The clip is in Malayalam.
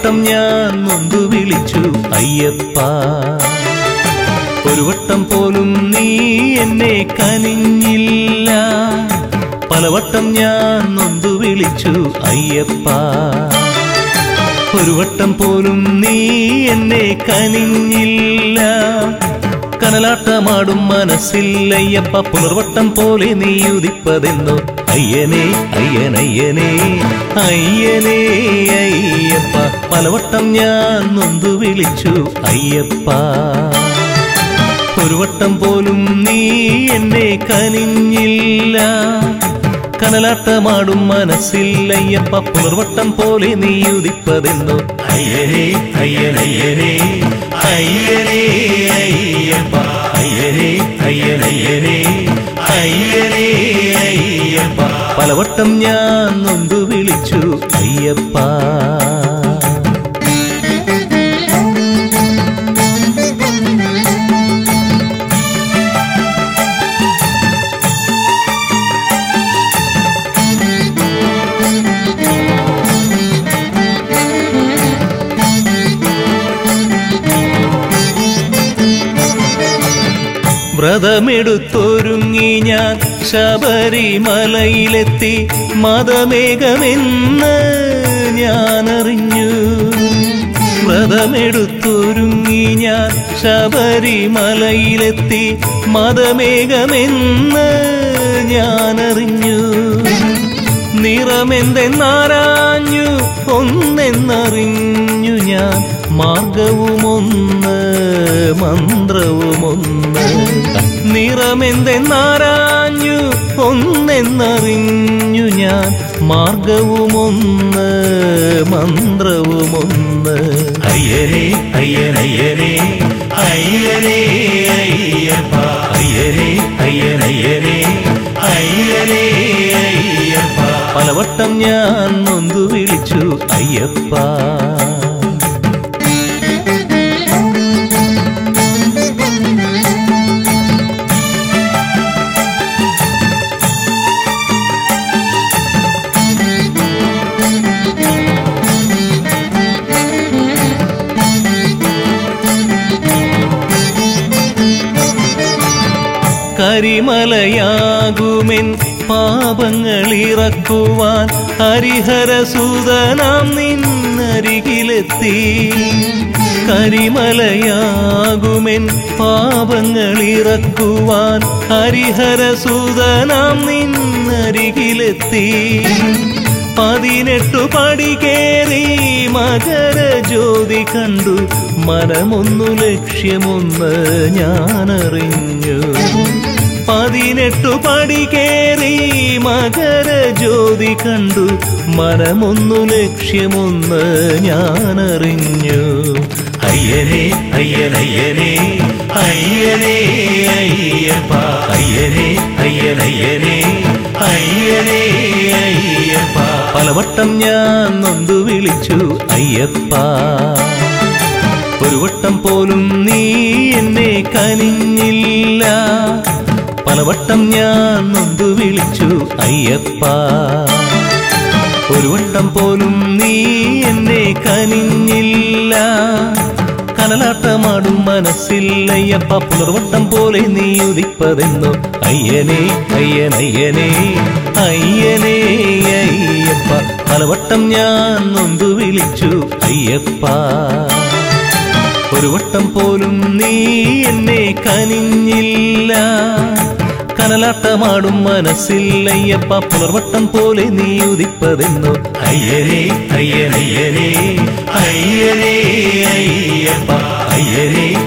പലവട്ടം ഞാൻ നൊന്തു വിളിച്ചു അയ്യപ്പ ഒരു വട്ടം പോലും നീ എന്നെ കനിഞ്ഞില്ല പലവട്ടം ഞാൻ നൊന്തു വിളിച്ചു അയ്യപ്പ ഒരു വട്ടം പോലും നീ എന്നെ കനിഞ്ഞില്ല കനലാട്ടമാടും മനസ്സില്ലയ്യപ്പ പുലർവട്ടം പോലെ നീ ഉദിപ്പതെന്നു അയ്യനേ അയ്യനയ്യനേ അയ്യനേ അയ്യപ്പ പലവട്ടം ഞാൻ നൊന്തു വിളിച്ചു അയ്യപ്പ ഒരു വട്ടം പോലും നീ എന്നെ കനിഞ്ഞില്ല കനലാട്ടമാടും മനസ്സില്ലയ്യപ്പ പുലർവട്ടം പോലെ നീ ഉദിപ്പതെന്നു അയ്യനേ അയ്യനയ്യനേ അയ്യനേ അയ്യപ്പ അയ്യനേ അയ്യനയ്യനേ അയ്യനേ അയ്യപ്പ പലവട്ടം ഞാൻ നൊന്തു വിളിച്ചു അയ്യപ്പ വ്രതമെടുത്തൊരുങ്ങി ഞാൻ ശബരിമലയിലെത്തി മതമേഘമെന്ന് ഞാനറിഞ്ഞു വ്രതമെടുത്തൊരുങ്ങി ഞാൻ ശബരിമലയിലെത്തി മതമേഘമെന്ന് ഞാനറിഞ്ഞു നിറമെന്തെന്നാരാഞ്ഞു ഒന്നെന്നറിഞ്ഞു ഞാൻ മാർഗവുമൊന്ന് മന്ത്രവുമൊന്ന് നിറമെന്തെന്നാരാഞ്ഞു ഒന്നെന്നറിഞ്ഞു ഞാൻ മാർഗവുമൊന്ന് മന്ത്രവുമൊന്ന് അയ്യനേ അയ്യനയ്യനേ അയ്യനേ അയ്യപ്പ അയ്യനേ അയ്യനയ്യനേ അയ്യനേ അയ്യപ്പ പലവട്ടം ഞാൻ നൊന്തു വിളിച്ചു അയ്യപ്പ കരിമലയാകുമെൻ പാപങ്ങളിറക്കുവാൻ ഹരിഹരസൂതനാം നിന്നരികിലെത്തി കരിമലയാകുമെൻ പാപങ്ങളിറക്കുവാൻ ഹരിഹരസൂതനാം നിന്നരികിലെത്തി പതിനെട്ടു പടി കേറി മകരജ്യോതി കണ്ടു മനമൊന്നു ലക്ഷ്യമൊന്ന് ഞാനറിഞ്ഞു പതിനെട്ടു പടി കേറി മകരജ്യോതി കണ്ടു മനമൊന്നു ലക്ഷ്യമൊന്ന് ഞാനറിഞ്ഞു അയ്യനേ അയ്യനയ്യനേ അയ്യനേ അയ്യപ്പ അയ്യനേ അയ്യനയ്യനേ അയ്യനേ അയ്യപ്പ പലവട്ടം ഞാൻ നൊന്തു വിളിച്ചു അയ്യപ്പ ഒരു വട്ടം പോലും നീ എന്നെ കനിഞ്ഞില്ല പലവട്ടം ഞാൻ നൊന്തു വിളിച്ചു അയ്യപ്പ ഒരു വട്ടം പോലും നീ എന്നെ കനിഞ്ഞില്ല കനലാട്ടമാടും മനസ്സില്ലയ്യപ്പ പുലർവട്ടം പോലെ നീ ഉദിപ്പതെന്നു അയ്യനേ അയ്യനയ്യനേ അയ്യനേ അയ്യപ്പ പലവട്ടം ഞാൻ നൊന്തു വിളിച്ചു അയ്യപ്പ ഒരു വട്ടം പോലും നീ എന്നെ കനിഞ്ഞില്ല കനലാട്ടമാടും മനസ്സില്ലയ്യപ്പ പുലർവട്ടം പോലെ നീ ഉദിപ്പതെന്നു അയ്യനേ അയ്യനയ്യനേ അയ്യനേ അയ്യപ്പ അയ്യനേ